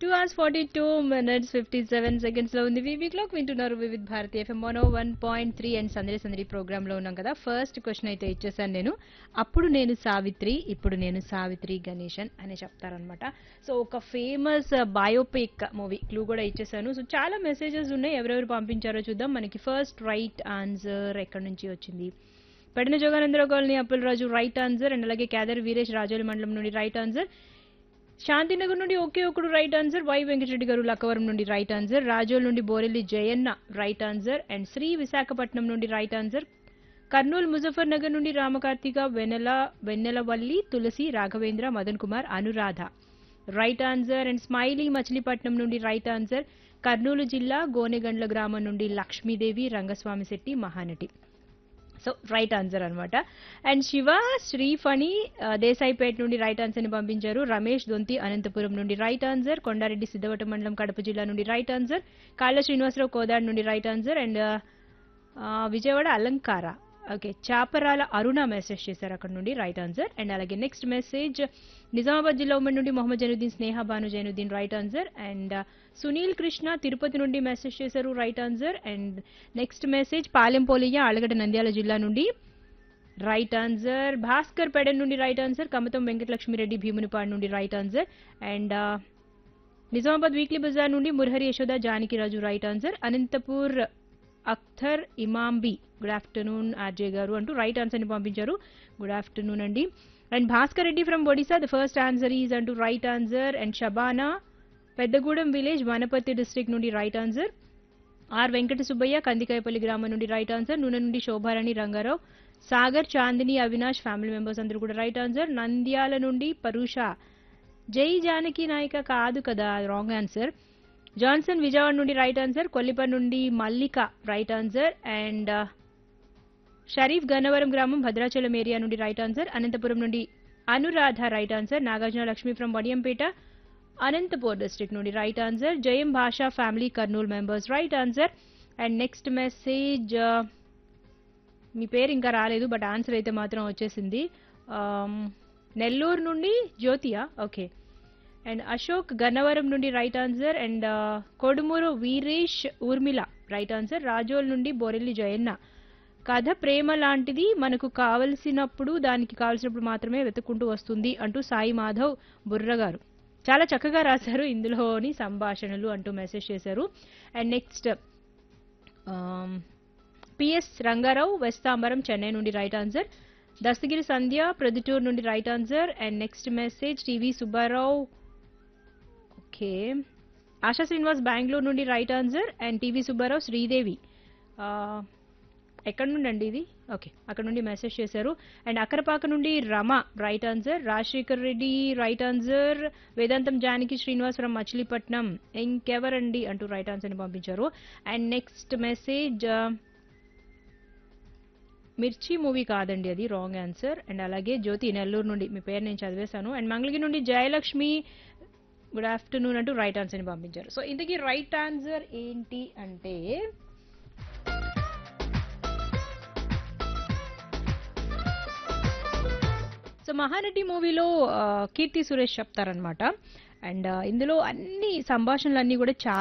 two hours forty two minutes fifty seven seconds లో ఉంది వివి క్లాక్ వింటున్నారు Vividh Bharati FM mono one point three and సందడి సందడి ప్రోగ్రామ్ లో ఉన్నాం కదా ఫస్ట్ క్వశ్చన్ అయితే ఇచ్చేసాను నేను అప్పుడు నేను సావిత్రి ఇప్పుడు నేను సావిత్రి గణేశన్ అని చెప్తారనమాట సో ఒక ఫేమస్ బయోపిక్ మూవీ క్లూ కూడా ఇచ్చేసాను సో చాలా మెసేజెస్ ఉన్నాయి ఎవరెవరు పంపించారో చూద్దాం మనకి ఫస్ట్ రైట్ ఆన్సర్ ఎక్కడి నుంచి వచ్చింది Pedana Joganandarao colony Appalaraju right answer and అలాగే కేదర్ వీరేష్ రాజోలి మండలం నుండి రైట్ ఆన్సర్ శాంతినగర్ నుండి ఒకే ఒకడు రైట్ ఆన్సర్ వై వెంకటరెడ్డి గారు లక్కవరం నుండి రైట్ ఆన్సర్ రాజోల్ నుండి Borelli Jayanna right answer and Sri Visakhapatnam నుండి రైట్ ఆన్సర్ కర్నూలు ముజఫర్ నగర్ నుండి Ramakarthika Vennela Vennelavalli Tulasi Raghavendra Madan Kumar Anuradha right answer and smiley Machilipatnam నుండి రైట్ ఆన్సర్ కర్నూలు జిల్లా గోనెగండ్ల గ్రామం నుండి Lakshmidevi Rangaswamy Shetty Mahanati so right answer అనమాట అండ్ శివ శ్రీఫణి ఆ, దేశాయిపేట నుండి రైట్ ఆన్సర్ ని పంపించారు రమేష్ దొంతి అనంతపురం నుండి రైట్ ఆన్సర్ కొండారెడ్డి సిద్ధవట మండలం కడప జిల్లా నుండి రైట్ ఆన్సర్ కాళ్ళ శ్రీనివాసరావు కోదాడ్ నుండి రైట్ ఆన్సర్ అండ్ ఆ, విజయవాడ అలంకార ఓకే చాపరాల అరుణ మెసేజ్ చేశారు అక్కడ నుండి రైట్ ఆన్సర్ అండ్ అలాగే నెక్స్ట్ మెసేజ్ నిజామాబాద్ జిల్లా ఉమ్మడి నుండి Mohammed Zainuddin Sneha Bhanu Zainuddin right answer and Sunil Krishna Tirupati నుండి మెసేజ్ చేశారు right answer and next message Palem Polia Allagadda Nandyala జిల్లా నుండి రైట్ ఆన్సర్ భాస్కర్ పెడన్ నుండి రైట్ ఆన్సర్ కమతం వెంకటలక్ష్మిరెడ్డి భీమునిపాడు నుండి right answer and Nizamabad weekly బజార్ నుండి Murahari Yashoda Janakiraju right answer Anantapur Akhtar Imambi good afternoon RJ గారు అంటూ రైట్ ఆన్సర్ ని పంపించారు గుడ్ ఆఫ్టర్నూన్ అండి and Bhaskar Reddy from Odisha the first answer is అంటూ right answer and Shabana Peddagudem village Wanaparthy district నుండి right answer R Venkata Subbaiah Kandikayapalli గ్రామం నుండి రైట్ ఆన్సర్ నూనె నుండి శోభారాణి రంగారావు సాగర్ చాందిని అవినాష్ ఫ్యామిలీ మెంబర్స్ అందరూ కూడా రైట్ ఆన్సర్ నంద్యాల నుండి పరుష జై జానకి నాయక కాదు కదా రాంగ్ ఆన్సర్ జాన్సన్ విజయవాడ నుండి రైట్ ఆన్సర్ కొల్లిపర్ నుండి Mallika right answer and Sharif Gannavaram గ్రామం భద్రాచలం ఏరియా నుండి రైట్ ఆన్సర్ అనంతపురం నుండి Anuradha right answer Nagarjuna Lakshmi from Vadiyampeta Anantapur district నుండి right answer Jayam Basha family Kurnool members right answer and next message మీ పేరు ఇంకా రాలేదు బట్ ఆన్సర్ అయితే మాత్రం వచ్చేసింది Um, నెల్లూరు నుండి జ్యోతియా ఓకే అండ్ అశోక్ గన్నవరం నుండి right answer and Kodumuru Veeresh Urmila right answer Razole నుండి బొరెల్లి జయన్న కథ ప్రేమ లాంటిది మనకు కావలసినప్పుడు దానికి కావలసినప్పుడు మాత్రమే వెతుక్కుంటూ వస్తుంది అంటూ సాయి మాధవ్ బుర్ర గారు చాలా చక్కగా రాశారు ఇందులోని సంభాషణలు అంటూ మెసేజ్ చేశారు అండ్ నెక్స్ట్ పిఎస్ రంగారావు వెస్తాంబరం చెన్నై నుండి రైట్ ఆన్సర్ దస్తగిరి సంధ్య ప్రొద్దుటూరు నుండి right answer and next message TV Subbarao okay Asha Srinivas Bengaluru నుండి right answer and TV Subbarao Sridevi ఆ, ఎక్కడ నుండి అండి ఇది ఓకే అక్కడ నుండి మెసేజ్ చేశారు అండ్ అక్కరపాక నుండి Rama right answer Rajasekhar Reddy right answer Vedantham Janaki Srinivas from Machilipatnam ఇంకెవరండి అంటూ రైట్ ఆన్సర్ని పంపించారు and next message Mirchi movie కాదండి అది రాంగ్ ఆన్సర్ అండ్ అలాగే జ్యోతి నెల్లూరు నుండి మీ పేరు నేను చదివేశాను అండ్ మంగళగిరి నుండి జయలక్ష్మి గుడ్ ఆఫ్టర్నూన్ అంటూ రైట్ ఆన్సర్ని పంపించారు సో ఇంతకీ రైట్ ఆన్సర్ ఏంటి అంటే సో మహానటి మూవీలో ఆ, కీర్తి సురేష్ చెప్తారనమాట అండ్ ఇందులో అన్ని సంభాషణలు అన్ని కూడా చాలా